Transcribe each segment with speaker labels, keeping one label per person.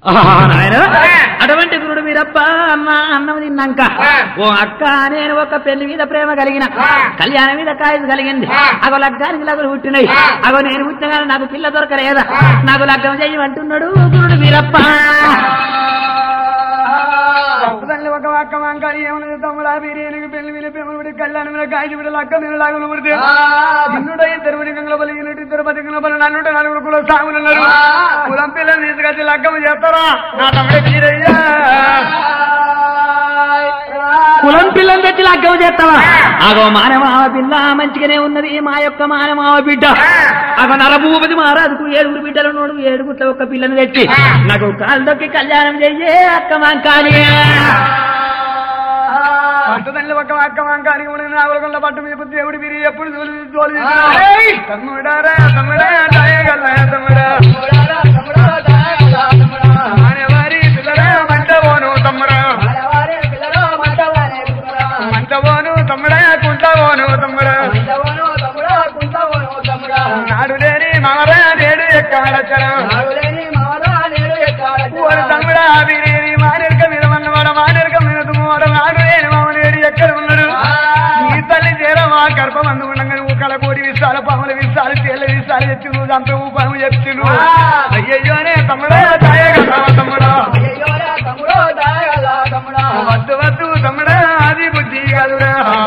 Speaker 1: నాయన అటువంటి గురుడు వీరప్ప అన్న అన్నం తిన్నాక ఓ అక్క నేను ఒక పెళ్లి మీద ప్రేమ కలిగిన కళ్యాణం మీద కాయలు కలిగింది అగో లగ్గానికి లగ్గులు పుట్టినాయి అగో నేను పుట్టిన కానీ నాకు పిల్ల దొరకలేదా నాకు లగ్గం చెయ్యమంటున్నాడు గురుడు వీరప్ప
Speaker 2: తల్లి ఒక ఒక్క వంకాయ ఏమన్నది తమ్ముడా బిర్యానీకి పెళ్లి మీద పెమ్మడి కళ్యాణం మీద కాయకి బిడ్డ లక్క మీద లాగులు పుడితే ఇన్నుడై తిరుపతి గంగలపల్లి ఇన్నుటి తిరుపతి గంగలపల్లి నన్నుంటే నలుగురు కుల సాగులు ఉన్నారు కులం పిల్లలు తీసుకొచ్చి లగ్గం చేస్తారా నా తమ్ముడే బీరయ్యా
Speaker 1: కులం పిల్లని తెచ్చి లగ్గం చేస్తావా అగో మానమావ పిల్ల మంచిగానే ఉన్నది మా యొక్క మానమావ బిడ్డ అగో నరభూపతి మహారాజుకు ఏడుగురు బిడ్డలు నోడు ఏడుగుట్ల ఒక పిల్లని తెచ్చి నాకు కాలు దొక్కి కళ్యాణం చెయ్యే అక్క మాంకాని
Speaker 2: పట్టుదల్లి ఒక ఒక్క వంకానికి ఉండి నాగులకొండ పట్టు మీద దేవుడి బిరి ఎప్పుడు తోలి తోలి తమ్ముడారా తమ్ముడా తాయగల తమ్ముడా మానేవారి పిల్లరా మంటవోను తమ్ముడా మంటవోను తమ్ముడా కుంటవోను తమ్ముడా నాడు లేని మామరా నేడు ఎక్కాడచ్చరా ఓరు తమ్ముడా బిరి మానేరుక మీద మన్నవాడ మానేరుక మీద తుమ్మవాడ నాడు లేని మామనేడు ఎక్కడ ఉన్నాడు నీ తల్లి చేరమా గర్భం అందు ఉండగా నువ్వు కలకోడి విస్తాలు పాములు విస్తాలు తేళ్ళ విస్తాలు ఎత్తి నువ్వు అంత పాము చెప్తును అయ్యయ్యోనే తమ్ముడా తాయగల తమ్ముడా వద్దు వద్దు తమ్ముడా అది బుద్ధి కాదురా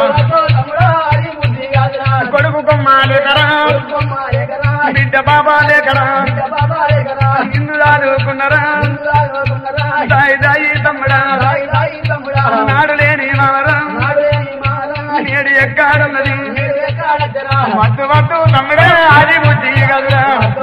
Speaker 2: కొడుకు కొమ్మాలేకరా బిడ్డ బాబా లేకరా ఇల్లు రాదుకున్నరా దాయి దాయి తమ్ముడా నాడు లేని మావరా నేడు ఎక్కాడున్నది వద్దు వద్దు తమ్ముడా అది బుద్ధి కాదురా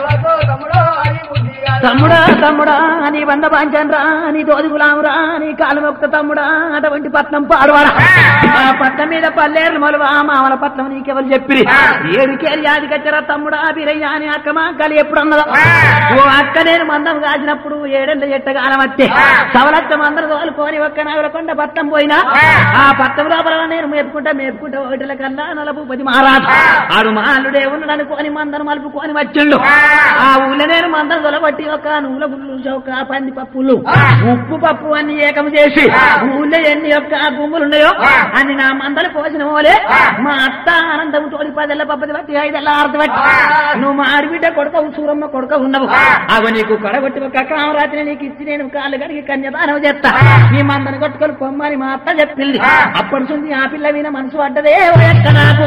Speaker 1: తమ్ముడా తమ్ముడా నీ బంద పాంచన్రా నీ దోది గులామురా నీ కాలు మొక్క తమ్ముడా అటువంటి పట్నం పాడువాడా ఆ పట్నం మీద పల్లేరు మొలవా మామల పట్నం నీకెవరు చెప్పి ఏడుకేరి యాది కచ్చరా తమ్ముడా బిరయ్య అని అక్క మా కలి ఎప్పుడు అన్నదా ఓ అక్క నేను మందం కాసినప్పుడు ఏడెండ ఎట్టగాలం వస్తే సవలచ్చ మందరు తోలుకొని ఒక్క నాగలకొండ పట్నం పోయినా ఆ పట్నం లోపల నేను మేపుకుంటా మేపుకుంటా ఒకటిల కన్నా నలభూపతి మహారాజు ఆడు మాలుడే ఉన్నాడు అనుకోని మందను మలుపుకొని వచ్చిండు ఆ ఊళ్ళో నేను మందను తొలబట్టి ఒక నూల గుళ్ళు చౌక పంది పప్పులు ఉప్పు పప్పు అన్ని ఏకం చేసి ఊళ్ళో ఎన్ని యొక్క గుమ్ములు ఉన్నాయో అన్ని నా మందలు పోసిన పోలే మా అత్త ఆనందం తోడి పదెల్ల పప్పది బట్టి ఐదెల్ల ఆరతి బట్టి నువ్వు మా ఆడిబిడ్డ కొడుక సూరమ్మ కొడుక ఉన్నవు అవ నీకు కొడగొట్టి ఒక కామరాత్రి నీకు ఇచ్చి నేను కాళ్ళు కడిగి కన్యదానం చేస్తా నీ మందని కొట్టుకొని పొమ్మని మా అత్త చెప్పింది అప్పటి నుంచి ఆ పిల్ల విన మనసు పడ్డదే ఓ ఎక్క నాకు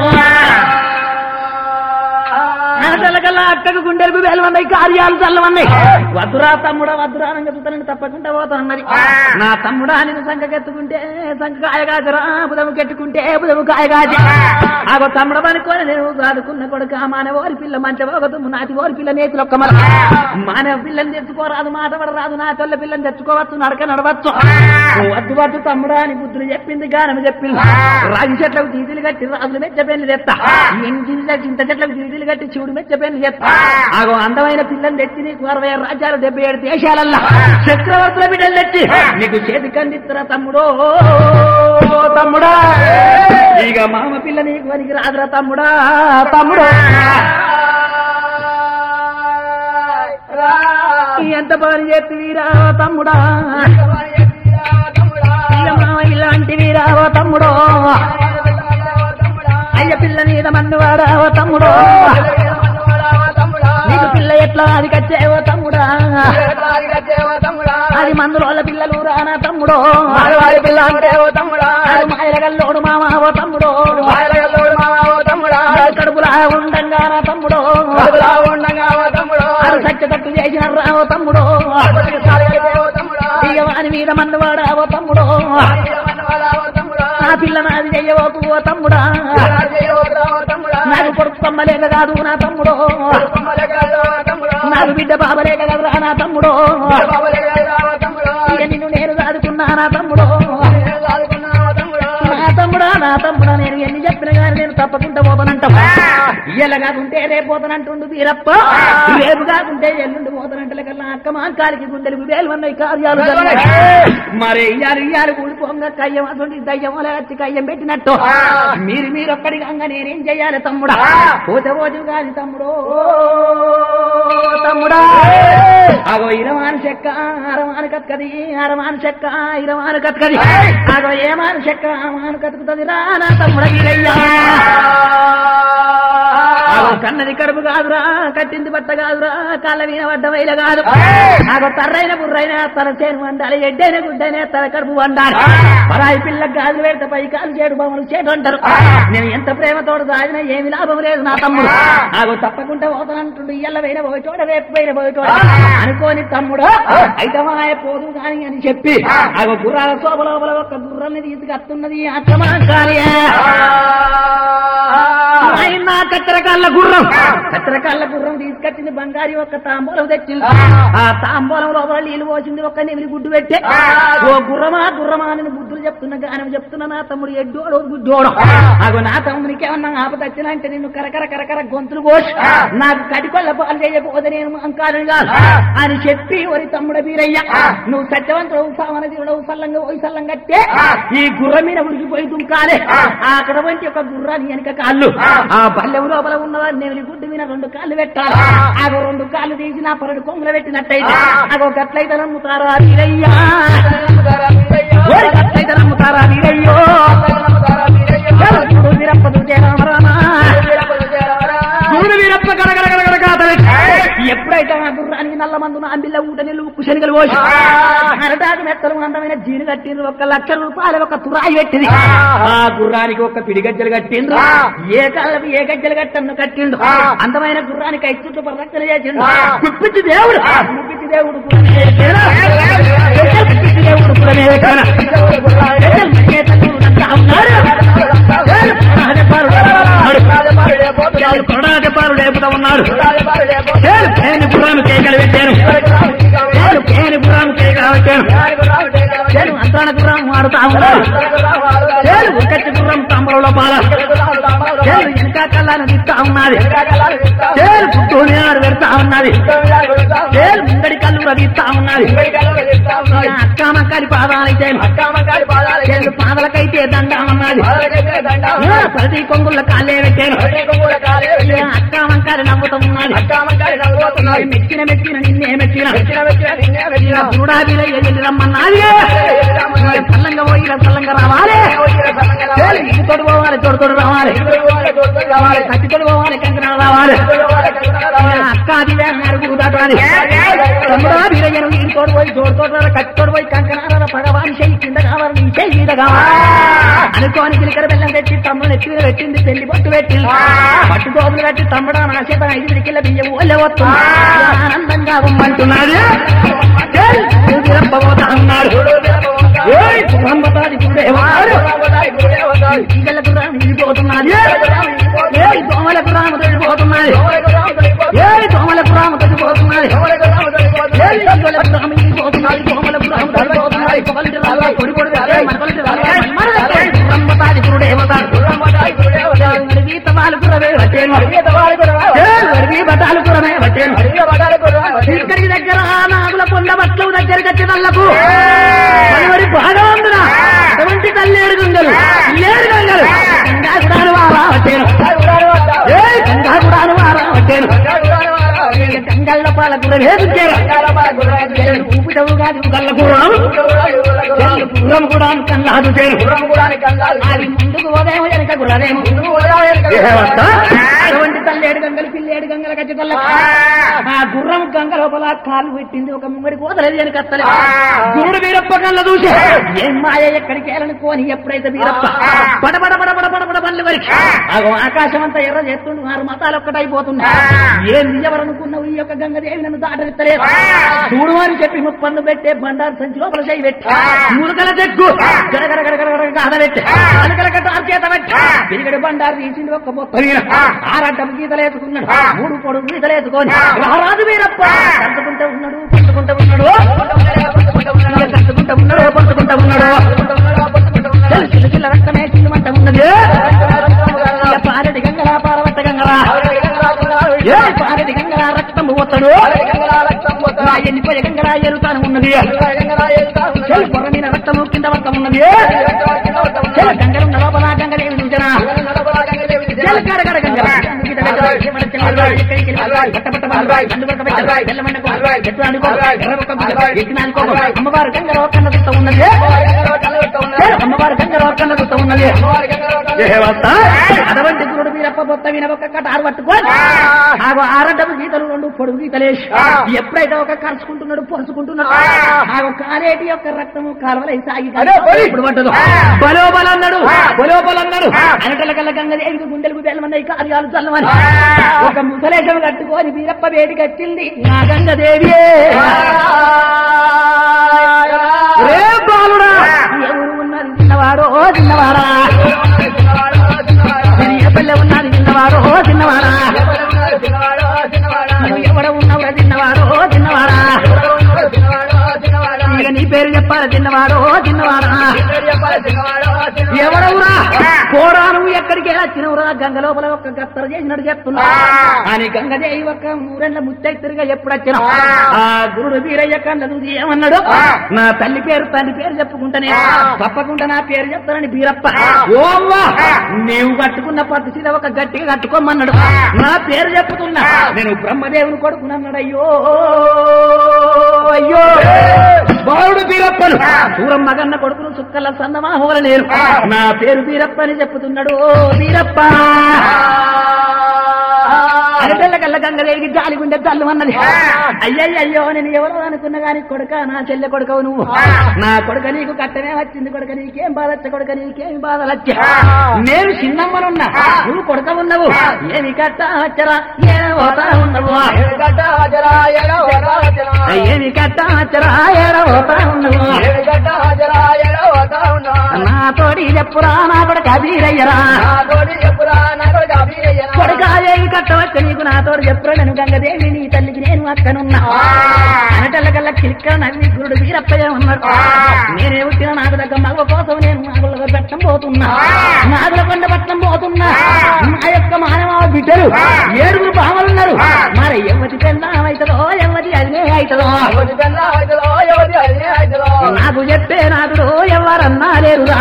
Speaker 1: కల్లా అక్కకు గుండెలకు వేలు ఉన్నాయి కార్యాలు చల్లవన్నాయి వద్దురా తమ్ముడా వద్దురా రంగ చూతానని తప్పకుండా పోతానన్నది నా తమ్ముడా నేను సంఖకెత్తుకుంటే సంఖ కాయగాజరా బుధము కెట్టుకుంటే బుధము కాయగాజి ఆగో తమ్ముడ పనుకొని నేను చదువుకున్న కొడుక మానవ ఓరి పిల్ల మంచి ఒక తుమ్ము నాటి ఓరి పిల్ల నేతులు ఒక్క మన మానవ పిల్లని తెచ్చుకోరాదు మాట పడరాదు నా తొల్ల పిల్లని తెచ్చుకోవచ్చు నడక నడవచ్చు వద్దు వద్దు తమ్ముడా అని బుద్ధులు చెప్పింది గానం చెప్పింది రాగి చెట్లకు తీతులు కట్టి రాజులు మెచ్చ పెళ్లి తెస్తా ఇంటి చింత చెట్లకు తీతులు కట్టి శివుడు మెచ్చ పెళ్లి తెస్తా ఆగో అందమైన పిల్లని తెచ్చి నీకు అరవై ఆరు రాజ్యాలు డెబ్బై ఏడు దేశాలల్లా చక్రవర్తుల బిడ్డలు తెచ్చి నీకు చేతి కందిస్తురా తమ్ముడో తమ్ముడా ఇక మామ పిల్ల నీకు వనికి రాదురా తమ్ముడా తమ్ముడు ఎంత పని చేతివిరా తమ్ముడా ఇక మామ ఇలాంటి వీరావో తమ్ముడో అయ్య పిల్ల మీద మన్నువాడావో తమ్ముడో నీకు పిల్ల ఎట్లా అది కచ్చేవో తమ్ముడా అది మందులోళ్ళ పిల్లలు రానా తమ్ముడో
Speaker 2: పిల్ల అంటే ఓ తమ్ముడా
Speaker 1: అది మాయలగల్లోడు మామావో తమ్ముడో
Speaker 2: తమ్ముడా
Speaker 1: కడుపులా ఉండంగానా తమ్ముడో
Speaker 2: కడుపులా ఉండగా ఓ తమ్ముడు
Speaker 1: అది సత్యతట్టు చేసిన రావో తమ్ముడో
Speaker 2: ఓ తమ్ముడా
Speaker 1: ఇక వాని మీద మన్నువాడావో తమ్ముడో నా పిల్ల నాది చెయ్యవోకు ఓ తమ్ముడా నాకు పొడుపు కొమ్మలేక కాదు నా తమ్ముడో నాకు బిడ్డ బాబలేక కదరా నా తమ్ముడో ఇక నిన్ను నేను దాదుకున్నా నా తమ్ముడో నా తమ్ముడా నా తమ్ముడా నేను ఎన్ని చెప్పిన కానీ నేను తప్పకుండా పోతానంటావు ఇయ్యల కాకుంటే రేపు పోతానంటుండు వీరప్ప రేపు కాకుంటే ఎల్లుండి పోతానంట గంటల కల్లా అక్క మాంకాలికి గుండెలకు వేలు ఉన్నాయి కార్యాలు జరిగాయి. మరి ఇయ్యాలు ఇయ్యాలు కూడిపోంగ కయ్యం అటువంటి దయ్యం వచ్చి కయ్యం పెట్టినట్టు మీరు మీరు ఒక్కడి గంగ నేనేం చెయ్యాలి తమ్ముడా పోతే పోతు కాదు తమ్ముడు తమ్ముడా అగో ఇరవాను చెక్క అరవాను కత్కది అరవాను చెక్క ఇరవాను కత్కది అగో ఏమాను చెక్క అమాను కతుకుతుంది రా నా తమ్ముడ వీరయ్యా అగో కన్నది కడుపు కాదురా కట్టింది బట్ట కాదురా కాళ్ళ వీణ పడ్డ వైల కాదు అగో తర్రైన బుర్రైన తన చేను వండాలి ఎడ్డైన గుడ్డైన తన కడుపు వండాలి పరాయి పిల్ల గాజులు పెడితే పై కాలు చేడు బొమ్మలు చేటు అంటారు నేను ఎంత ప్రేమతోడు సాగినా ఏమి లాభం లేదు నా తమ్ముడు ఆగో తప్పకుండా పోతానంటుండు ఇయ్యల పోయిన పోయిచోడ రేపు పోయిన పోయిచోడ అనుకోని తమ్ముడు అయితే మాయ పోదు కాని అని చెప్పి ఆగో గుర్రాల శోభ లోపల ఒక గుర్రాన్ని తీసుకొస్తున్నది అత్తమా కానీ ఆయన కత్తెరకాళ్ళ గుర్రం కత్తెరకాళ్ళ గుర్రం తీసుకొచ్చింది బంగారి ఒక తాంబూలం తెచ్చింది ఆ తాంబూలం లోపల నీళ్లు పోసింది ఒక్క నెమిలి గుడ్డు పెట్టే ఓ గుర్రమా గుర్రమా అని బుద్ధులు చెప్తున్నా గానం చెప్తున్నా నా తమ్ముడు ఎడ్డోడు గుడ్డోడు అగో నా తమ్మునికి ఏమన్నా ఆపద వచ్చినంటే నిన్ను కరకర కరకర గొంతులు కోసి నాకు కటికొల్ల పాలు చేయకపోతే నేను అంకాలని కాదు అని చెప్పి ఒరి తమ్ముడ వీరయ్య నువ్వు సత్యవంతుడు సామన దేవుడవు సల్లంగా పోయి సల్లం కట్టే ఈ గుర్రం మీద ఉడికిపోయి దుంకాలే అక్కడ వంటి ఒక గుర్రాన్ని వెనక కాళ్ళు ఆ పల్లెం లోపల ఉన్నదా నెమిలి గుడ్డు మీద రెండు కాళ్ళు పెట్టాలి అగో రెండు కాళ్ళు తీసి నా పరడు కొంగులు పెట్టినట్టయితే అగో గట్లయితే నమ్ముతారా వీరయ్యా ఓరి గట్లయితే నమ్ముతారా వీరయ్యో చూడు వీరప్ప చూచే రామరామా చూడు వీరప్ప గడగడ గడగడ కాతలు ఎప్పుడైతే ఆ గుర్రానికి నల్ల మందున అంబిల్ల ఊట నీళ్ళు ఉక్కు శనిగలు పోసి అరటాకు మెత్తలు అందమైన జీను కట్టిండ్రు ఒక లక్ష రూపాయలు ఒక తురాయి పెట్టింది ఆ గుర్రానికి ఒక పిడి గజ్జలు కట్టిండ్రు ఏ కాళ్ళకి ఏ గజ్జలు కట్టను కట్టిండు అందమైన గుర్రానికి ఐదు చుట్టూ పరిరక్షణ చేసిండు గుప్పిచ్చి దేవుడు గుప్పిచ్చి దేవుడు కులమే కేనా? గుప్పిచ్చి దేవుడు కులమే కేనా? మరిగే తల్లుడు నంతా ఉన్నారు. రాజపారుడు కొరడాజపారు లేపుతా ఉన్నాడు నేను పేని పురాను కేకలు పెట్టాను నేను పేని పురాను కేకలు పెట్టాను నేను అంతరాన గుర్రం ఆడుతా ఉన్నాడు నేను ఉక్కచ్చి గుర్రం తంబరంలో పాల నేను ఇంకా కళ్ళను తీస్తా ఉన్నది నేను పుట్టూని ఆడు పెడతా ఉన్నది నేను ముందడి కళ్ళు రవిస్తా ఉన్నది అక్కామక్కడి పాదాలైతే నేను పాదలకైతే దండా ఉన్నది ప్రతి కొంగుల కాళ్ళే పెట్టాను అక్క వంకారి నవ్వుతా ఉన్నది మెచ్చిన మెచ్చిన నిన్నే మెచ్చిన చూడాబిలో ఎల్లి రమ్మన్నది చల్లంగా పోయి చల్లంగా రావాలి ఇంటి తోడు పోవాలి తోడు తోడు రావాలి కత్తి తోడు పోవాలి కంకణ రావాలి అక్క అది అడుగు దాటాలి తమ్ముడా వీరయ్యను ఇంటి తోడు పోయి తోడు తోడు కత్తి తోడు పోయి కంకణ పగవాని చెయ్యి కింద కావాలి నీ చెయ్యి మీద కావాలి అనుకోని చిలికర బెల్లం తెచ్చి తమ్ముడు నెత్తి మీద పెట్టింది పెళ్లి బొట్టు పెట్టింది పట్టు గోపులు కట్టి తమ్ముడు నా చేత ఐదు పిడికిల బియ్యం ఊళ్ళో వస్తుంది ఆనందంగా ఉమ్మంటున్నాడు పోతా అన్నాడు ఏయ్, గుర్రంబతాది గురుడేవాడు. ఈగలకు రాము వెళ్ళిపోతున్నది ఏయ్, దోమలకు రాము వెళ్ళిపోతున్నది ఏయ్, దోమలకు రాము వెళ్ళిపోతున్నది ఏయ్, ఈగలకు రాము వెళ్ళిపోతున్నది దోమలకు రాము వెళ్ళిపోతున్నది పొగలిటి రాళ్ళ పొడి పొడి రాళ్ళ మనకొలిటి రాళ్ళ మనకొలిటి రాళ్ళ గుర్రంబతాది గురుడేవతాడు వీత వాళ్ళు గురవే వచ్చేను వరివి బతాలు గురమే వచ్చేను ఇక్కడికి దగ్గర నాగుల పొండ బట్లు దగ్గరికి వచ్చే వాళ్ళకు మరి బాగా ఉందిరా అటువంటి తల్లేడు గంగలు లేడు గంగలు గంగా గుడాను వారా వచ్చేను ఏ గంగా గుడాను వారా వచ్చేను గంగల్ల పాల గురవే వచ్చేను ఊపిటవు కాదు గల్ల గుర్రం గుర్రం కూడా కల్లాదు చేను అది ముందుకు ఉదయం వెనక గుర్రదేమో అటువంటి తల్లేడు గంగలు పిల్లేడు గంగల గజ్జల ఆ గుర్రం గంగ లోపల కాలు పెట్టింది ఒక ముంగడి కోతలేదు అని కత్తలే గురుడు వీరప్ప కళ్ళ చూసి ఏం మాయ ఎక్కడికి వెళ్ళనుకోని ఎప్పుడైతే వీరప్ప పడబడ పడబడ పడబడ పనులు వరకు అగో ఆకాశం అంతా ఎర్ర చేస్తుండు ఆరు మతాలు ఒక్కటైపోతున్నా ఏం ఎవరనుకున్నావు ఈ యొక్క గంగదేవి నన్ను దాటనిస్తలేదు చూడు అని చెప్పి ముప్పన్ను పెట్టే బండారు సంచి లోపల చేయి పెట్టి మురుకల చెక్కు గడగడ గడగడ గడగడ గాథ పెట్టి అలకల కట్ట చేత పెట్టి పిరిగడి బండారు తీసింది ఒక్క మొత్తం ఆరాటం గీతలు వేసుకున్నాడు మూడు పొడు గీతలు వేసుకొని రారాజు వీరప్ప కంటుకుంటూ ఉన్నాడు పంచుకుంటూ ఉన్నాడు ఇక కంటుకుంటూ ఉన్నాడు పంచుకుంటూ ఉన్నాడు చిల్ల చిల్ల చిల్ల రక్తమే చిల్లమంట ఉన్నది ఇక పారడి గంగరా పారవట్ట గంగరా ఏ పారడి గంగరా రక్తము పోతాడు ఎండిపోయే గంగరా ఎరుతాను ఉన్నది చెల్లి పొర్ర మీద రక్తము కింద రక్తం ఉన్నది చెల్లి గంగలున్న లోపల గంగలేవి చూచనా చెల్లి కడ కడ గంగ అమ్మవారు గంగలో కన్న దుత్త ఉన్నది అమ్మవారు గంగలో కన్న దుత్త ఉన్నది అటువంటి గురుడు మీరప్ప బొత్త విన ఒక కటారు పట్టుకొని ఆగో ఆరడ్డపు గీతలు రెండు పొడుగు గీతలేసి ఎప్పుడైతే ఒక కరుచుకుంటున్నాడు పొరుచుకుంటున్నాడు ఆగో కాలేటి యొక్క రక్తము కాలువలై సాగి ఇప్పుడు పడ్డదు బలో బలన్నాడు బలో బలన్నాడు అనటల కల్ల గంగ దేవికి గుండెలకు బెల్లమన్నాయి కార్యాలు చల్లమని ఒక ముసలేశం కట్టుకొని వీరప్ప వేడికి వచ్చింది నా గంగదేవి రే బాలుడా ఎవరు ఉన్నది చిన్నవాడో చిన్నవాడా పల్లె ఉన్నది చిన్నవాడో చిన్నవాడా నువ్వు ఎవడ ఉన్నవరా చిన్నవాడో చిన్నవాడా ఇక నీ పేరు చెప్పాలి చిన్నవాడో చిన్నవాడా ఎవడవురా పోరా నువ్వు ఎక్కడికి వచ్చినవురా గంగ లోపల ఒక్క గత్తర చేసినట్టు చెప్తున్నా అని గంగదేవి ఒక్క మూరెండ్ల ముత్తైతురిగా ఎప్పుడు వచ్చినా ఆ గురుడు వీరయ్య కళ్ళ చూసి ఏమన్నాడు నా తల్లి పేరు తండ్రి పేరు చెప్పుకుంటానే తప్పకుండా నా పేరు చెప్తానని బీరప్ప ఓవ్వా నీవు కట్టుకున్న పద్ధతిలో ఒక గట్టిగా కట్టుకోమన్నాడు నా పేరు చెప్పుతున్నా నేను బ్రహ్మదేవుని కొడుకునన్నాడు అయ్యో అయ్యో బాలుడు బీరప్పను దూరం మగన్న కొడుకును చుక్కల సన్నమా హోల నేను నా పేరు బీరప్ప అని చెప్పుతున్నాడు ఓ బీరప్ప అరటల్ల కల్ల గంగదేవికి జాలి గుండె తల్లు అన్నది అయ్యయ్య అయ్యో నేను ఎవరో అనుకున్నా గాని కొడుక నా చెల్లె కొడుకవు నువ్వు నా కొడుక నీకు కట్టమే వచ్చింది కొడుక నీకేం బాధ వచ్చ కొడుక నీకేం బాధ వచ్చ నేను చిన్నమ్మనున్నా నువ్వు కొడుక ఉన్నావు ఏమి కట్ట వచ్చరా ఏ పోతా ఉన్నావు ఏమి కట్ట వచ్చరా ఏడ పోతా ఉన్నావు నా తోడి చెప్పురా నా కొడుక బీరయ్యరా కొడుక ఏమి కట్టవచ్చు నీకు నా తోడు చెప్పురా నేను గంగదేవి నీ తల్లికి నేను అక్కనున్నా అనటల్ల కల్లా కిలిక్క నవ్వి గురుడు వీరప్పయ్య ఉన్నాడు నేనే పుట్టిన నాకు దగ్గర మగ కోసం నేను నాగుల పట్టం పోతున్నా నాగుల కొండ పట్టం పోతున్నా నా యొక్క మానవ బిడ్డలు ఏడుగురు బామలున్నారు మరి ఎవరి పెళ్ళామైతుందో ఎవరి అదినే అవుతుందో నాకు చెప్పే నాదుడు ఎవరన్నా లేరురా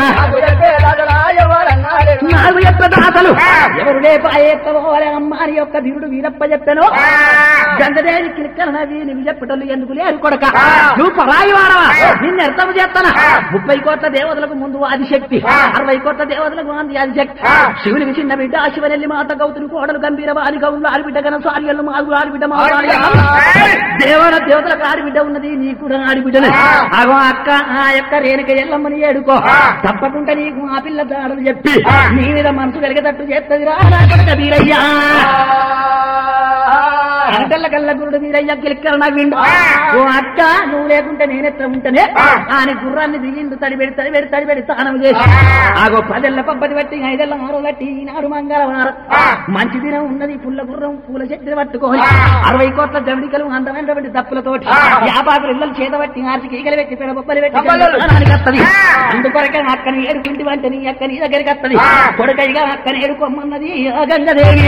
Speaker 1: నాకు చెప్పే దాతలు ఎవరు లేపాయేత్తవో అమ్మారి యొక్క ధీరుడు వీరప్ప చెప్పాను గంగదేవి కిలిక్కల నవి నువ్వు చెప్పటలు ఎందుకు లేరు కొడక నువ్వు పరాయి వాడవా నిన్ను అర్థం చేస్తానా ముప్పై కోట్ల దేవతలకు ముందు ఆదిశక్తి అరవై కోట్ల దేవతలకు అంది ఆదిశక్తి శివునికి చిన్న బిడ్డ శివనెల్లి మాత గౌతుని కోడలు గంభీర వారి గౌళ్ళు ఆడిబిడ్డ గన సార్యలు మాగు ఆడిబిడ్డ మా దేవన దేవతలకు ఆడిబిడ్డ ఉన్నది నీ కూడా ఆడిబిడ్డనే అగో అక్క ఆ యొక్క రేణుక ఎల్లమ్మని ఏడుకో తప్పకుండా నీకు ఆ పిల్ల దాడలు చెప్పి నీ మీద మనసు కలిగేటట్టు చేస్తుంది రా నా కొడుక వీరయ్యా అనటల్ల కల్ల గురుడు వీరయ్య కిలిక్కల నవ్విండు ఓ అక్క నువ్వు లేకుంటే నేనెత్త ఉంటేనే ఆయన గుర్రాన్ని దిగిండు తడిబెడి తడిబెడి తడిబెడి స్నానం చేసి ఆగో పదెల్ల పబ్బది బట్టి ఐదెల్ల ఆరు బట్టి ఈనాడు మంగళవారం మంచి దినం ఉన్నది పుల్ల గుర్రం పూల చెట్టుని పట్టుకోని అరవై కోట్ల జమిడికలు అందమైనటువంటి తప్పులతోటి యాపాకులు ఇళ్ళలు చేత బట్టి ఆర్చి ఈగలు పెట్టి పెడ బొబ్బలు పెట్టి స్నానానికి వస్తది అందుకొరకే అక్కని ఏడుకుంటి అంటే నీ అక్క నీ దగ్గరికి వస్తది కొడుకైగా అక్కని ఏడుకోమన్నది ఆ గంగదేవి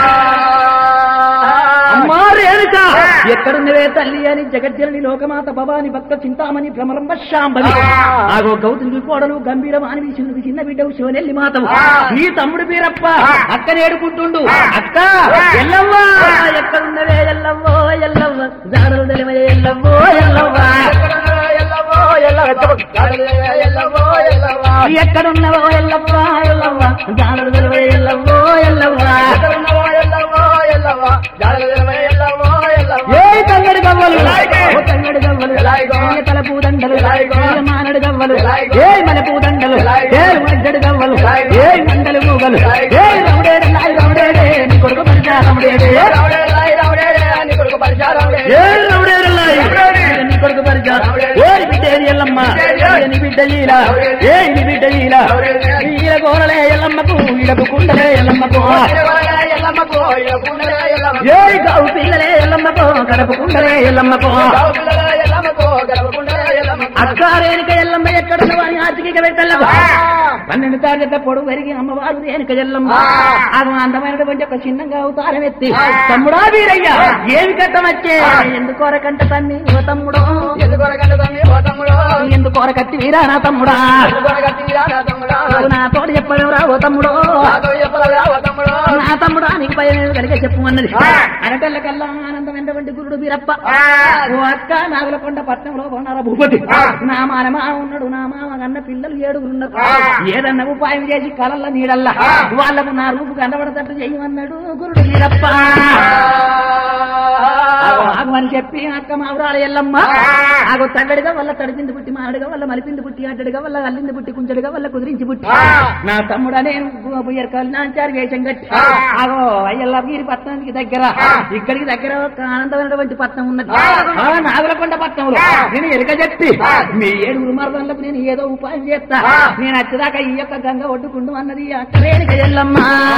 Speaker 1: అమ్మా రేణుక ఎక్కడున్నవే తల్లి అని జగజ్జనని లోకమాత భవాని భక్త చింతామణి భ్రమరంబ శాంబవి ఆగో గౌతమి కోడలు గంభీర మానవి శివునికి చిన్న బిడ్డవు శివనెల్లి మాతవు ఈ తమ్ముడు బీరప్ప అక్క నేడుకుంటుండు అక్క ఎల్లవ్వా ఎక్కడున్నవే ఎల్లవ్వో ఎల్లవ్వ జాడలు తెలివే ఎల్లవ్వో ఎల్లవ్వా ఎక్కడున్నవో ఎల్లవ్వా ఎల్లవ్వ జాడలు తెలివే ఎల్లవ్వో ఎల్లవ్వా ఏ తంగడి గవ్వలు ఓ తంగడి గవ్వలు ఏ తల పూదండలు ఏ మానడు గవ్వలు ఏ మన పూదండలు ఏ మడ్డడు గవ్వలు ఏ మండలు మూగలు ఏ రౌడేడు నాయి రౌడేడే నీ కొడుకు పరిచా రౌడేడే ఏ రౌడేడు నాయి నీ కొడుకు పరిచా ఏ బిడ్డ ఎల్లమ్మ నీ బిడ్డ ఈల ఏ నీ బిడ్డ ఈల ఈల గోరలే ఎల్లమ్మకు ఈలకు కుండలే ఎల్లమ్మకు ఏ గౌ పిల్లలే ఎల్లమ్మకో కడప కుండలే ఎల్లమ్మకో అక్క రేణుక ఎల్లమ్మ ఎక్కడ వారి ఆచిక పెట్టలేదు పన్నెండు తారీఖు పొడుగు పెరిగి అమ్మవారు రేణుక ఎల్లమ్మ అది అందమైనటువంటి ఒక చిన్నగా అవతారం ఎత్తి తమ్ముడా వీరయ్య ఏమి కట్టమచ్చే ఎందుకోరకంట తన్ని ఓ తమ్ముడో ఎందుకోరకట్టి వీరా నా తమ్ముడా నువ్వు నా తోడు చెప్పలేవురా ఓ తమ్ముడో నా తమ్ముడా నీకు భయం ఏమి కలిగే చెప్పు అన్నది అరటల్లకల్లా ఆనందమైనటువంటి గురుడు వీరప్ప ఓ అక్క నాగులకొండ పట్నంలో ఉన్నారా భూపతి నా మానమా ఉన్నాడు నా మామ కన్న పిల్లలు ఏడుగురు ఉన్నారు ఏదన్నా ఉపాయం చేసి కలల్ల నీడల్లా వాళ్ళకు నా రూపు కనబడతట్టు చేయమన్నాడు గురుడు వీరప్ప ఆగో, ఆగు అని చెప్పి అక్క మావురాలు ఎల్లమ్మ ఆగో తగ్గడిగా వల్ల తడిపింది పుట్టి మాడుగా వల్ల మలిపింది పుట్టి అడ్డడిగా వల్ల అల్లింది పుట్టి కుంచడిగా వల్ల కుదిరించి పుట్టి నా తమ్ముడా నేను బుయ్యర్కాలు నాంచారు వేషం కట్టి ఆగో అయ్యల్లగిరి పట్టణానికి దగ్గర ఇక్కడికి దగ్గర ఒక ఆనందమైనటువంటి పట్నం ఉన్నది ఆ నాగులకొండ పట్నంలో నేను ఎలుక చెప్పి మీ ఏడుగురు మరదలకు నేను ఏదో ఉపాయం చేస్తా నేను వచ్చేదాకా ఈ యొక్క గంగ ఒడ్డుకుండు అన్నది అక్క రేణుక ఎల్లమ్మ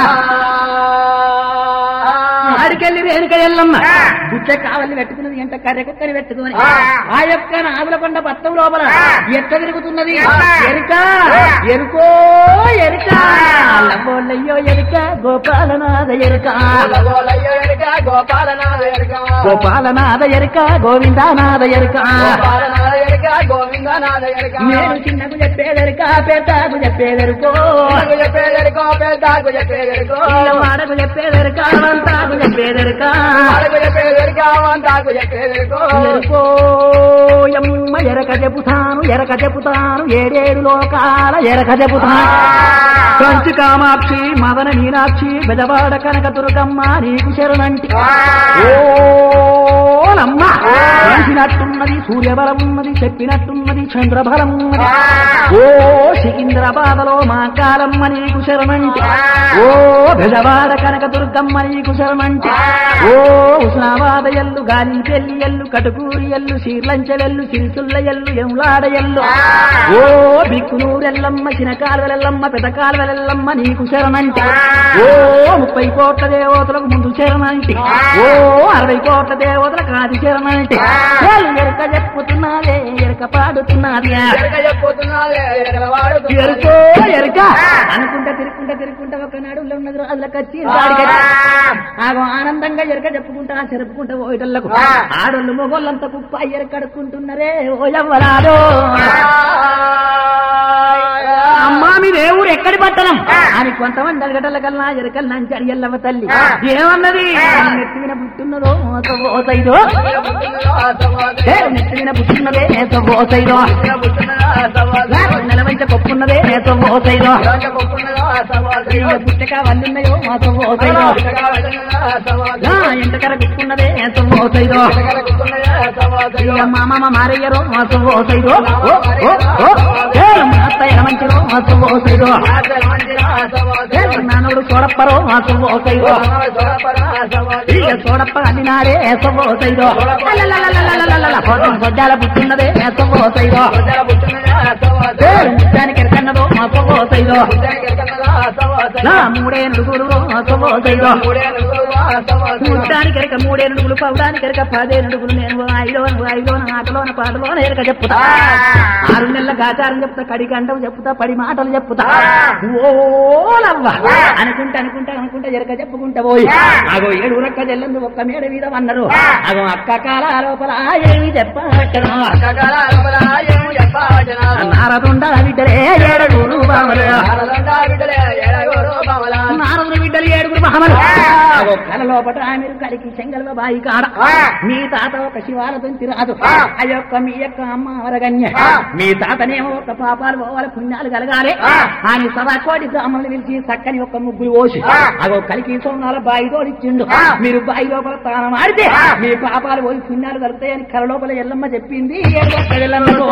Speaker 1: ఆడికెళ్ళి రేణుక ఎల్లమ్మ బుచ్చ కావల్ని పెట్టుకున్నది ఎంట కర్రెకక్కని పెట్టుకుని ఆ యొక్క నాగులకొండ పట్టం లోపల ఎట్ట తిరుగుతున్నది ఎరుక ఎరుకో ఎరుక లవ్వోళ్ళయ్యో ఎరుక గోపాలనాథ ఎరుక గోపాలనాథ ఎరుక గోవిందానాథ ఎరుక నేను చిన్నకు చెప్పేదెరుక పెద్దకు చెప్పేదెరుకో వాడకు చెప్పేదెరుక వంతాకు చెప్పేదెరుక ఎరుకో ఎమ్మ ఎరక చెబుతాను ఎరక చెబుతాను ఏడేడు లోకాల ఎరక చెబుతాను కంచి కామాక్షి మదన మీనాక్షి బెదవాడ కనక దుర్గమ్మ నీకు శరణంటి ఓలమ్మ తెలిసినట్టున్నది సూర్యబలం ఉన్నది చెప్పినట్టున్నది చంద్రబలం ఉన్నది ఓ సికింద్రాబాదలో మా కాలమ్మ నీకు శరణంటి ఓ బెదవాడ కనక దుర్గమ్మ నీకు శరణంటి ఓ ఉస్నాబాద ఎల్లు గాలి పెళ్లి ఎల్లు కటుకూరి ఎల్లు శీర్లంచెలెల్లు సిరిసుల్ల ఎల్లు ఎములాడ ఎల్లు ఓ బిక్కునూరెల్లమ్మ చినకాలువలెల్లమ్మ పెద్ద కాలువలెల్లమ్మ నీకు శరణంటి ఓ ముప్పై కోట్ల దేవతలకు ముందు శరణంటి ఓ అరవై కోట్ల దేవతలకు ఆది శరణంటి వాళ్ళు ఎరక చెప్పుతున్నావే ఎరక పాడుతున్నది ఎరుకో ఎరుక అనుకుంటా తిరుక్కుంటా తిరుక్కుంటా ఒక నడువులో ఉన్నది రాజులకు వచ్చి ఆగో ఆనందంగా ఎరక చెప్పుకుంటా చెరుపుకుంటా ఓయటల్లకు ఆడోళ్ళు మొగోళ్ళంతా కుప్ప ఎరకడుకుంటున్నారే ఓ ఎవ్వరాడో అమ్మా మీ దేవుడు ఎక్కడి పట్టణం అని కొంతమంది అడగటల కల్లా ఎరకల్ నంచి అడిగల్లమ్మ తల్లి ఏమన్నది నెత్తిన పుట్టున్నదో ఓసైదో నెత్తిన పుట్టున్నదే ఓసైదో నెలవంచ కొప్పున్నదే ఓసైదో పుట్టక వల్లున్నాయో ఓసైదో ఎంతకర గుప్పున్నదే ఓసైదో మామ మారయ్యరో ఓసైదో అత్తయ్య మంచిరో ఓసైదో నానుడు చూడప్పరో ఓసైదో ఇక చూడప్ప అన్నినాడే ఓసైదో పొద్దాల పుట్టిన్నదే ఓసైదో ముత్యానికి ఎరకన్నదో ఓసైదో నా మూడే నుడుగులు ఓసైదో ముత్యానికి ఎరక మూడే నుడుగులు పౌడానికి ఎరక పదే నుడుగులు నేను ఐదో ఐదో ఆటలోన పాటలోన ఎరక చెప్తా ఆరు నెలల గాచారం చెప్తా కడి గంటలు చెప్తా పడి మాటలు చెప్తా ఓలవ్వ అనుకుంటా అనుకుంటా అనుకుంటా ఎరక చెప్పుకుంటా పోయి అగో ఏడు రక్క చెల్లందు ఒక్క మేడ మీద అన్నారు అగో అక్క కాల లోపల ఏమి చెప్పట్టను నారదుండ బిడ్డలే ఏడుగురు బామలు నారదుని బిడ్డలు ఏడుగురు బామలు అగో కల లోపల మీరు కలికి చెంగల్వ బాయి కాడ మీ తాత ఒక శివాలతో రాదు ఆ యొక్క మీ యొక్క అమ్మ వరగన్య మీ తాతనేమో ఒక పాపాలు పోవాలి పుణ్యాలు కలగాలి అని సదా కోటి బ్రాహ్మణులు పిలిచి చక్కని ఒక ముగ్గురు పోసి అగో కలికి సోనాల బాయి తోడిచ్చిండు మీరు బాయి లోపల తానం ఆడితే మీ పాపాలు పోయి పుణ్యాలు కలుగుతాయని కల లోపల ఎల్లమ్మ చెప్పింది ఏడుకొక్క ఎల్లమ్మకు.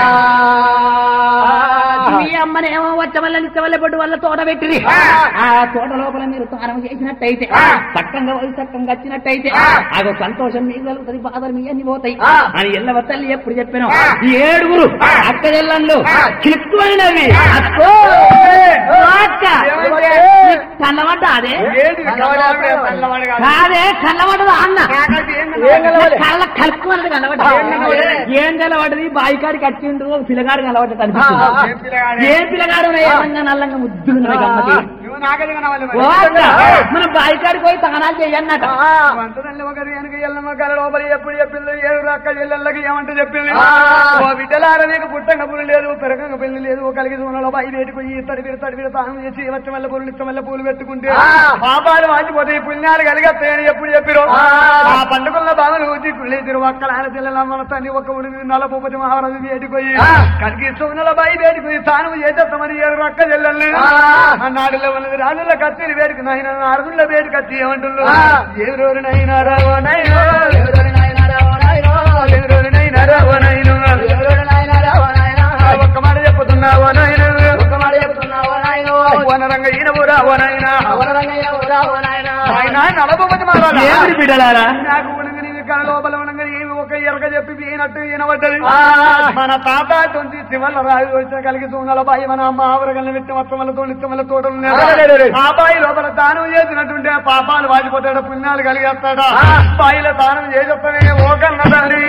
Speaker 1: మీ అమ్మనేమో వచ్చ వల్ల నిత్య వల్ల పొట్టు వల్ల తోట పెట్టిరి ఆ తోట లోపల మీరు తానం చేసినట్టయితే చక్కంగా పోయి చక్కంగా వచ్చినట్టయితే అగో సంతోషం మీకు కలుగుతుంది బాధలు మీ అన్ని పోతాయి అని ఎల్లవ తల్లి ఎప్పుడు చెప్పాను ఏడుగురు అక్క ఎల్లంలో చిక్కువైనవి అక్కో అక్క
Speaker 2: ఏమంటే?
Speaker 1: కన్నబడ్డ అదే
Speaker 2: ఏంటి కవలాడు, తెల్లవాడు కాదు.
Speaker 1: కాదే కన్నబడ్డదా అన్న
Speaker 2: నాకైతే ఏం
Speaker 3: ఏం కలవాలి?
Speaker 1: కళ్ళ కలుపుకున్నది కనబడ్డ
Speaker 2: ఏం కనబడ్డది?
Speaker 1: ఏం కలబడ్డది బాయికాడికి వచ్చిండు ఒక పిల్లగాడు కలబడ్డది
Speaker 3: ఆ,
Speaker 1: అనిపిస్తుంది
Speaker 3: ఆ.
Speaker 2: ఏం పిల్లగాడే?
Speaker 1: ఏ పిల్లగాడు ఏమంగా నల్లంగా ముద్దుగా గమ్మతి
Speaker 2: నువ్వు నాకైతే కనవాలి మరి.
Speaker 1: ఓ అక్క, మనం బాయికాడికి పోయి తానాలు చెయ్యన్నట
Speaker 2: వంటదండ్రి ఒకరు వెనక ఎల్లమ్మ గారు లోపల ఎప్పుడు చెప్పింది ఏడు అక్క చెల్లెళ్ళకి ఏమంటే చెప్పింది
Speaker 3: ఆ.
Speaker 2: ఓ బిడ్డలార నీకు పుట్టంగ పుల్లి లేదు పెరగంగ పెళ్లి లేదు ఓ కలిగి సూనలో బయట వేటుకు ఈ తడిపిడి తడిపిడి తాను చేసి వచ్చి మల్ల పూలు నిత్య మల్ల పూలు పెట్టుకుంటే
Speaker 3: ఆ.
Speaker 2: పాపాలు వాచిపోతే ఈ పుణ్యాలు కలిగస్తాయని ఎప్పుడు చెప్పిరు
Speaker 3: ఆ.
Speaker 2: ఆ పండుగల బాధలు ఊచి కుళ్ళేసిరు ఒక్కల ఆయన చెల్లెల మన తండ్రి ఒక్క ఉడికి నలభూపతి మహారాజు వేటుకోయి
Speaker 3: ఆ.
Speaker 2: కలిగి సూనల బయట వేటుకుని తాను చేసేస్తామని ఏడు అక్క చెల్లెల్ని
Speaker 3: ఆ.
Speaker 2: నాడులో ఉన్నది రాజుల కత్తిని వేడుకు నాయన అరదుల వేడు కత్తి ఏమంటున్నారు
Speaker 3: ఆ.
Speaker 2: ఎవరెవరు నైనా రావో నైనా
Speaker 3: ఎవరెవరు నాయనా రావో నాయనా?
Speaker 2: ఎవరెవరు నైనా రావో నైనా
Speaker 3: ఎవరెవరు నాయనా రావో నాయనా?
Speaker 2: ఒక్క మాట చెప్పుతున్నావో నైనా
Speaker 3: ఒక్క మాట చెప్తున్నావో నాయనో?
Speaker 2: వనరంగ ఈనవు రావో నైనా
Speaker 3: ఎవరరంగయ్య రావో నాయనా?
Speaker 2: ఆయన నలభూపతి మహారాజా
Speaker 1: ఏమిటి బిడ్డలారా
Speaker 2: నాకు ఉనగ నీవి కళ లోపల ఉనగ ఏమి ఒక ఎరగ చెప్పి ఈనట్టు ఈనబడ్డది
Speaker 3: ఆ.
Speaker 2: మన తాత తొంది శివల్ల రాజు వచ్చిన కలిగి సూనల బాయి మన అమ్మ ఆవరగల విత్త మొత్తమలతో నిత్యమల తోటలు
Speaker 3: అరెరెరెరె.
Speaker 2: ఆ బాయి లోపల దానం చేసినట్టుంటే పాపాలు వాజిపోతాడు పుణ్యాలు కలిగేస్తాడా
Speaker 3: ఆ.
Speaker 2: బాయిలో దానం చేసేస్తానే ఓ కన్నదండి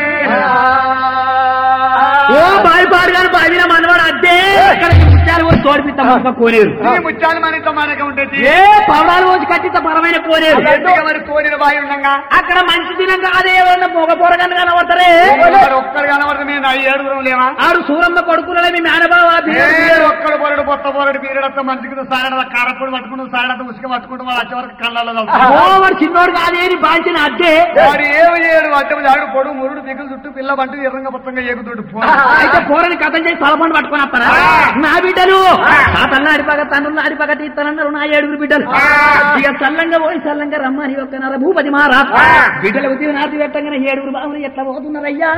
Speaker 1: ఓ బాయి పాడు గారు బావిలో మనవాడు అద్దే అక్కడికి ముత్యాలు పోసి తోడిపిస్తాం కోనేరు
Speaker 2: ఈ ముత్యాలు మనతో మనకి ఉంటుంది
Speaker 1: ఏ పవడాలు పోసి కట్టిత పరమైన కోనేరు
Speaker 2: ఎందుకు మరి కోరిన బాయి ఉండగా
Speaker 1: అక్కడ మంచి దినంగా అదే ఎవరన్నా మొగ పొరగని కనబడతారే
Speaker 2: మరి ఒక్కరు కనబడితే మేము ఐదు ఏడుగురం లేవా
Speaker 1: ఆడు సూరమ్మ కొడుకులే మీ మేనబావ
Speaker 2: ఏ ఒక్కడు పొరడు పొత్త పొరడు పీరియడంతా మంచికి సారడ కారప్పుడు పట్టుకుంటూ సారడ ఉసుక పట్టుకుంటూ వాళ్ళు వచ్చే వరకు కళ్ళలో తగులుతారు.
Speaker 1: ఓ వాడు చిన్నోడు కాదేని బాంచిన అద్దే
Speaker 2: వాడు ఏమి చేయడు అడ్డం జాడు పొడు మురుడు దిగులు చుట్టూ పిల్ల బంటు ఎర్రంగా మొత్తంగా ఏగుతుంటు
Speaker 1: అయితే పోరని కథం చేసి తలపండు పట్టుకొని వస్తారా నా బిడ్డలు ఆ తల్ల అడిపగ తండ్రులు అడిపగ తీస్తానన్నారు నా ఏడుగురు బిడ్డలు ఇక చల్లంగా పోయి చల్లంగా రమ్మని ఒక నర భూపతి మహారాజ్ బిడ్డల ఉద్యోగ నాటి పెట్టంగానే ఏడుగురు బాబులు ఎట్లా పోతున్నారయ్యా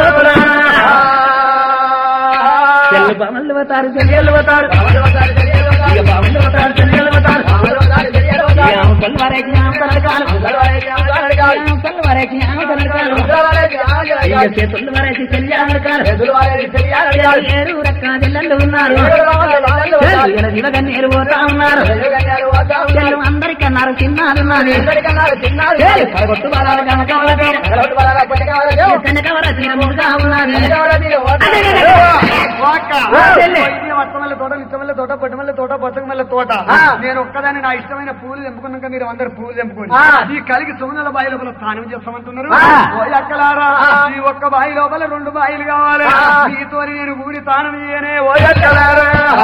Speaker 1: చెల్లు బామలు పోతారు చెల్లెళ్ళు పోతారు ఇక బామలు పోతారు చెల్లెళ్ళు పోతారు ఇక ఆమె వరకు ఆమె తలకాలు ఆమె కళ్ళు వరకు ఆమె తలకాలు ఇక చేతులు వరకు చెల్లి ఏడు రక్క చెల్లెళ్ళు ఉన్నారు చెల్లు ఇలాగ నేరు పోతా ఉన్నారు చెల్లు అందరికి అన్నారు చిన్నారున్నది చెల్లు పడగొట్టు బాలాలు కనకాల కనకవర తీర ముందుగా ఉన్నది చెల్లి.
Speaker 2: వత్తమల్ల తోట నిత్యమల్ల తోట పొట్టమల్ల తోట బతుకమల్ల తోట
Speaker 3: ఆ.
Speaker 2: నేను ఒక్కదాన్ని నా ఇష్టమైన పూలు తెంపుకున్నాక మీరు అందరు పూలు తెంపుకోండి
Speaker 3: ఆ.
Speaker 2: ఈ కలిగి సోనల బాయి లోపల స్నానం చేస్తామంటున్నారు
Speaker 3: ఆ.
Speaker 2: ఓ అక్కలారా
Speaker 3: ఆ.
Speaker 2: ఈ ఒక్క బాయి లోపల రెండు బాయిలు కావాలి
Speaker 3: ఆ.
Speaker 2: మీతో నేను కూడి స్నానం చేయనే ఓ అక్కలారా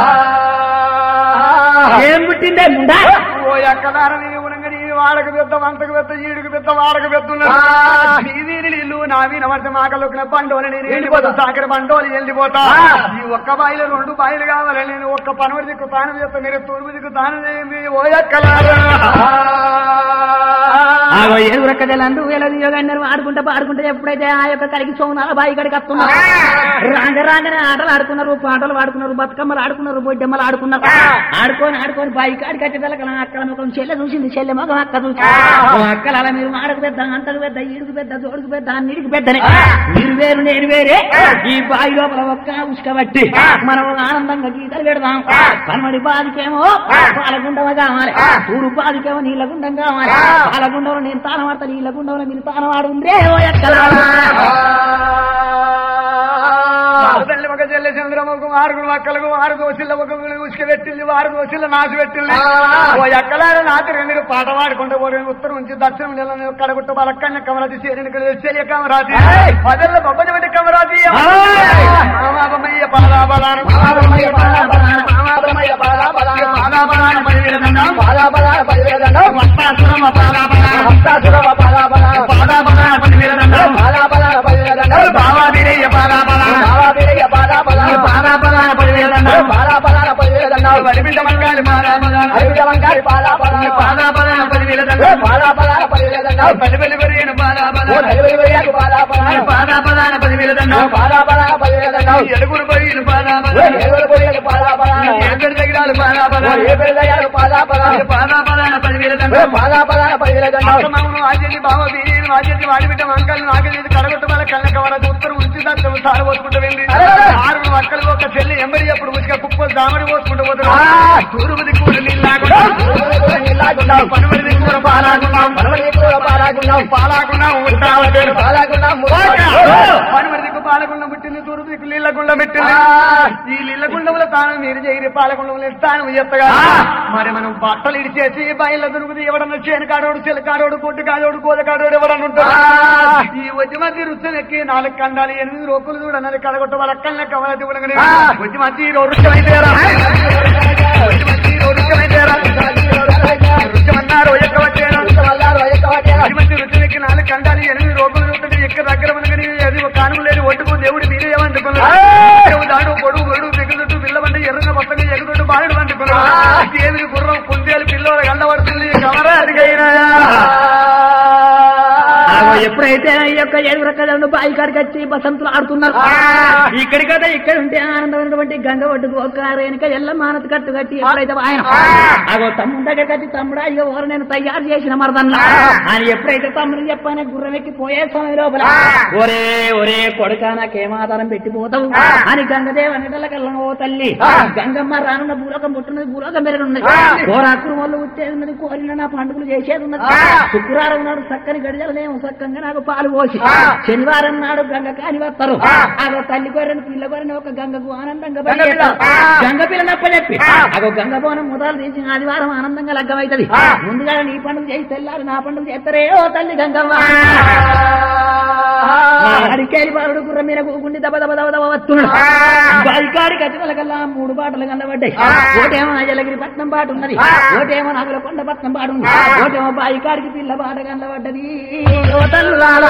Speaker 1: ఏం పుట్టిందే ముందా
Speaker 2: ఓ ఎక్కడార నీ ఉనంగా నీ వాడకు పెద్ద వంటకు పెద్ద ఈడుకు పెద్ద వాడకు పెద్ద
Speaker 3: ఆ.
Speaker 2: నీ వీని నీళ్ళు నా వీన పడితే మాకలొక్కిన బండోలు నేను వెళ్ళిపోతా సాకర బండోలు వెళ్ళిపోతా
Speaker 3: ఆ.
Speaker 2: ఈ ఒక్క బాయిలో రెండు బాయిలు కావాలి నేను ఒక్క పనుడి దిక్కు తాను చేస్తా మీరు తూర్పు దిక్కు తాను చేయండి ఓ ఎక్కలారా
Speaker 1: ఆగో ఏడు రక్క జల్లందు ఎలది యోగన్నారు ఆడుకుంటా పాడుకుంటా ఎప్పుడైతే ఆ యొక్క కడిగి సోనాల బాయి కడికి వస్తున్నారు రాంగ రాంగనే ఆటలు ఆడుకున్నారు పాటలు ఆడుకున్నారు బతుకమ్మలు ఆడుకున్నారు బొడ్డమ్మలు ఆడుకున్నారు ఆడుకొని ఆడుకొని బాయి కాడికి వచ్చేదలక అక్కడ ముఖం చెల్లె చూసింది చెల్లె ముఖం అక్క చూసి ఓ అక్కల అలా మీరు ఆడకు పెద్ద అంతకు పెద్ద ఈడుకు పెద్ద జోడుకు పెద్ద అన్నిటికి పెద్దనే మీరు వేరు నేను వేరే ఈ బాయి లోపల ఒక్క ఉసుక బట్టి మనం ఆనందంగా గీతలు పెడదాం పన్మడి బాధికేమో పాలగుండవ కావాలి తూరు బాధికేమో నీళ్ళ గుండం కావాలి పాలగుండంలో నేను తానం ఆడతా నీళ్ళ గుండంలో మీరు తానం ఆడుందే ఓ ఎక్కలా
Speaker 2: తల్లి ఒక చెల్లె చంద్రముఖం ఆరుగురు అక్కలకు ఆరు దోశల ఒక ఉసుక పెట్టింది ఆరు దోశల నాసు పెట్టింది ఓ ఎక్కలార నాటి మీరు పాట పాడుకుంటూ పోయి ఉత్తరం నుంచి దక్షిణం నెల కడగుట్ట బలక్కన్న కమరాజీ చేరిన చెలియ కమరాజీ పదల్ల బొబ్బని వంటి కమరాజీ మామయ్య పాదాబలాను
Speaker 3: మామాబ్రహ్మయ్య పాదాబలాన, మామాబ్రహ్మయ్య పాదాబలాన,
Speaker 2: పాదాబలాను పరివేదండం
Speaker 3: పాదాబలాన పరివేదండం,
Speaker 2: వత్తాసురమ పాదాబలాను
Speaker 3: హస్తాసురవ పాదాబలాన,
Speaker 2: పాదాబలాన పరివేదండం
Speaker 3: పాదాబలాన పరివేదండం,
Speaker 2: బావాబిరయ్య పాదాబలాను
Speaker 3: బావాబీరయ్య పాదాబలాన,
Speaker 2: పాదాబలాన పరివేదండం
Speaker 3: పాదాబలాన పరివేదండం,
Speaker 2: పరిమిత మంగాలి పాదాబలాను
Speaker 3: హరివిద వంకారి పాదాబలాన,
Speaker 2: పాదాబలాన
Speaker 3: ఓ
Speaker 2: పరివేదండం
Speaker 3: పాదాబలాన పరివేదండం,
Speaker 2: పలివెలి వరియను
Speaker 3: ఓ
Speaker 2: పాదాబలాను
Speaker 3: నలుగురివయ్యకు పాదాబలాన,
Speaker 2: పాదాబలాన
Speaker 3: ఓ
Speaker 2: పరివేదండం
Speaker 3: పాదాబలాన పరివేదండం,
Speaker 2: ఎడుగురు బరియను
Speaker 3: ఓ
Speaker 2: పాదాబలాను
Speaker 3: ఏడుగురివయ్యకు పాదాబలాన,
Speaker 2: ఏడు దగ్గరాలు
Speaker 3: ఓ
Speaker 2: పాదాబలాను
Speaker 3: ఏబెల్లయ్యకు పాదాబలాన,
Speaker 2: పాదాబలాన
Speaker 3: ఓ
Speaker 2: పరివేదండం
Speaker 3: పాదాబలాన పరివేదండం,
Speaker 2: అక్కమామను ఆచేది బావ వీరేను ఆచేది వాడి బిడ్డ వంకలు నాగలేదు కడగొట్టు వాళ్ళ కళ్ళ కవర ఉత్తరు ఉంచి దాంట్లో సారు పోసుకుంటూ వెళ్ళి
Speaker 3: అరే!
Speaker 2: ఆరు అక్కలు ఒక చెల్లి ఎంబడి అప్పుడు ఉచిక కుప్పలు దామడి పోసుకుంటూ పోతున్నాం తూర్పు దిక్కుడు నీళ్ళాకుండా
Speaker 3: నీళ్ళాగున్నాం.
Speaker 2: పనుమడి దిక్కుడు పాలాగున్నాం
Speaker 3: పడవని కూడా పారాగున్నాం.
Speaker 2: పాలాగున్నాం ఉంటావట్లేదు
Speaker 3: పారాగున్నాం.
Speaker 2: పనుమడి దిక్కు పాలకుండా పుట్టింది తూర్పు దిక్కు నీళ్ళగుండ పెట్టింది ఈ నీళ్ళగుండంలో తాను మీరు చేయరి పాలగుండంలో స్థానం ఎత్తగా మరి మనం బట్టలు ఇడిచేసి బయలు దొరుకుతుంది ఎవడన్నా చేను కాడోడు చెలు కాడోడు కొట్టు కాడోడు కోద కాడోడు ఎవడన్నా ఉంటాడు ఈ వచ్చి మధ్య రుచి ఎక్కి నాలుగు కండాలి ఎనిమిది రోకులు చూడన్నది కడగొట్ట వాళ్ళ కళ్ళ కవల చూడగానే వచ్చి మధ్య రుచమైతేరా వచ్చి మధ్య రుచమైతేరా రుచమన్నారు ఎక్క వచ్చేనా మంచి రుచులకి నాలుగు కండాలి ఎనిమిది రోగులు ఉంటుంది ఎక్కడ దగ్గర మనకని అది ఒక కానుక లేని ఒట్టుకు దేవుడు మీరే ఏమంటుకున్నాడు దాడు పొడుగు పొడుగు దిగుతుంటూ పిల్లబండి ఎర్రన పక్కన ఎగుతుంటూ బాలుడు అంటుకున్నాడు దేవిని గుర్రం కుందేలు పిల్లలు గండబడుతుంది కమరా అదిగైనా
Speaker 1: ఆగో ఎప్పుడైతే ఈ యొక్క ఏడుగురు కథలను బాయి కాడికి వచ్చి బసంతులు ఆడుతున్నారు ఇక్కడి కదా ఇక్కడ ఉంటే ఆనందమైనటువంటి గంగ ఒడ్డుకు ఒక రేణుక ఎల్ల మానత కట్టు కట్టి ఎప్పుడైతే ఆయన ఆగో తమ్ముడు దగ్గర కట్టి తమ్ముడా ఇక ఓరు నేను తయారు చేసిన మరదన్లా అని ఎప్పుడైతే తమ్ముడు చెప్పానే గుర్రం ఎక్కి పోయే సమయం లోపల ఒరే ఒరే కొడుక నాకేమాధారం పెట్టిపోతావు అని గంగదేవ నిడల కల్లం ఓ తల్లి గంగమ్మ రానున్న భూలోకం పుట్టినది భూలోకం పెరుగున్నది కోరాకురు వల్ల వచ్చేది ఉన్నది కోరిన నా పండుగలు చేసేది ఉన్నది శుక్రవారం నాడు చక్కని గడిజలనేమో చక్కంగా నాకు పాలు పోసి శనివారం నాడు గంగ కాని వస్తారు అగో తల్లి గొర్రెని పిల్ల గొర్రెని ఒక గంగకు ఆనందంగా బయలుదేరుతారు. గంగ పిల్ల నప్పచెప్పి అగో గంగ బోనం మొదలు తీసి ఆదివారం ఆనందంగా లగ్గమైతది ముందుగా నీ పండుగ చేసి తెల్లారి నా పండుగ చేస్తారే ఓ తల్లి గంగవ్వ అడికేరి బాలుడు గుర్ర మీద కూకుండి దబ దబ దబ దబ వస్తున్నాడు బాలికాడి కచ్చినల కల్లా మూడు పాటలు కనబడ్డాయి ఒకటేమో అజలగిరి పట్నం పాట ఉన్నది ఒకటేమో నగల కొండ పట్నం పాట ఉంది ఒకటేమో బాలికాడికి పిల్ల పాట కనబడ్డది ఓ తల్లాలా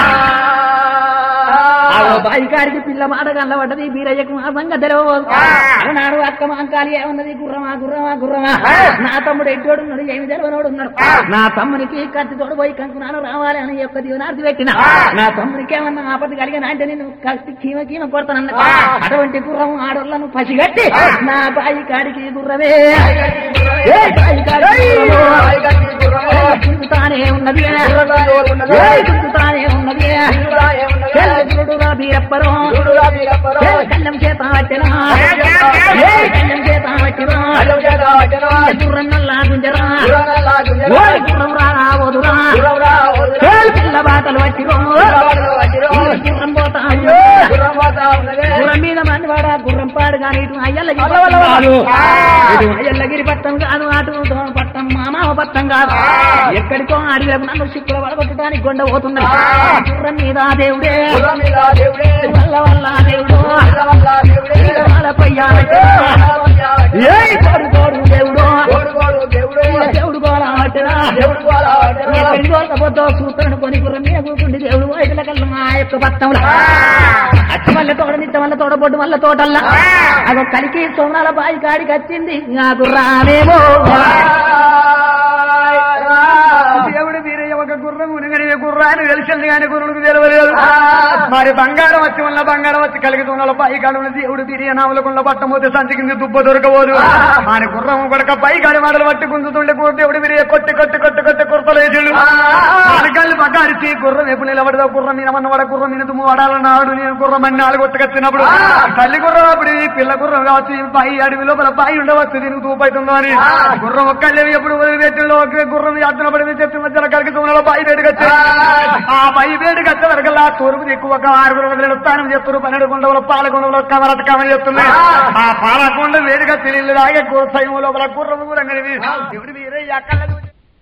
Speaker 1: ఆగో బాయికాడికి పిల్ల మాట కనబడ్డది బీరయ్యకు మా సంగ తెలవదు నాడు అక్క మాంకాలి ఏమన్నది గుర్రమా గుర్రమా గుర్రమా నా తమ్ముడు ఎట్టోడు ఉన్నాడు ఏమి తెలవనోడు ఉన్నాడు నా తమ్మునికి కత్తి తోడు పోయి కంకునాను రావాలి అని యొక్క దీవనార్థి పెట్టిన నా తమ్మునికి ఏమన్నా ఆపద కలిగిన అంటే నేను కత్తి కీమ కీమ కొడతానన్న అటువంటి గుర్రం ఆడోళ్ళను పసిగట్టి నా బాయి కాడికి గుర్రమే ఏ బాయి కాడికి గుర్రము. ఏ చిందుతానే ఉన్నది ఏ చిందుతానే ఉన్నది చెల్లెలుడుగా బీరప్పరం ఏ కళ్ళం చేత పట్టినా ఏ కళ్ళం చేత పట్టినా గుర్రం నల్లా గుంజరా ఓ గుర్రం రా వదురా ఏ పిల్ల బాటలు పట్టిరో గుర్రం పోతా గుర్రం మీద మంది వాడ గుర్రం పాడు కానీ ఇటు అయ్యల్లగిరి పట్టం కాదు ఇటు అయ్యల్లగిరి పట్టం కాదు అటు దోమ పట్టం మామావ పట్టం కాదు ఎక్కడికో అడిగినప్పుడు నన్ను సిక్కుల వడగొట్టడానికి గొండ పోతున్నది గుర్రం మీద దేవుడే వల్ల వల్ల దేవుడు వాళ్ళపయ్యాలంటే ఏ కోడు కోడు దేవుడు దేవుడు గోళాటరా ఎక్కడికి పోకపోతే సూత్రను కొని గుర్రం మీద కూర్చుండి దేవుడు వైపుల కల్లా ఆ యొక్క పట్టంలో అచ్చి వల్ల తోడ నిత్త వల్ల తోడ బొడ్డు వల్ల తోటల్లా అదొక కలికి సోమనాల బాయి కాడికి వచ్చింది నా గుర్రామేమో
Speaker 2: దేవుడు మీరే ఒక గుర్రం ఉనిగని గుర్రాన్ని తెలిసింది కానీ గురుడికి తెలియలేదు మరి బంగారం వచ్చి ఉన్న బంగారం వచ్చి కలిగి ఉన్న పై కాడు దేవుడు బిరియ నామలకున్న పట్టమోతే సంచి కింద దుబ్బ దొరకబోదు ఆయన గుర్రం కొడక పై కాడి మాటలు పట్టి గుంజుతుండే గు- దేవుడు బిరియ కొట్టి కొట్టి కొట్టి కొట్టి కుర్తలేచుడు నాలుగల్ని పగారిచి గుర్రం ఎప్పుడు నిలబడదా గుర్రం మీద మన వాడ గుర్రం మీద దుమ్ము వాడాలన్నాడు నేను గుర్రం అని నాలుగు కొట్టుకొచ్చినప్పుడు తల్లి గుర్రం అప్పుడు ఈ పిల్ల గుర్రం కావచ్చు ఈ బాయి అడవి లోపల బాయి ఉండవచ్చు దీనికి తూపైతుందో అని గుర్రం ఒక్కళ్ళేవి ఎప్పుడు వదిలిపెట్టిలో ఒక గుర్రం యాత్ర పడి చెట్టు మధ్యలో కలిగి తూనలో బాయి వేడికి వచ్చి ఆ బాయి వేడికి వచ్చే వరకు తూర్పు ఎక్కువ ఒక ఆరుగురు వదిలేడు స్నానం చేస్తారు పన్నెండు గుండవులు పాలకొండలో కమరట కమర చేస్తున్నాయి ఆ పాలకొండ వేడిగా తెలియదు ఆగే సైవం లోపల గుర్రం కూడా దేవుడి మీరే ఎక్కడ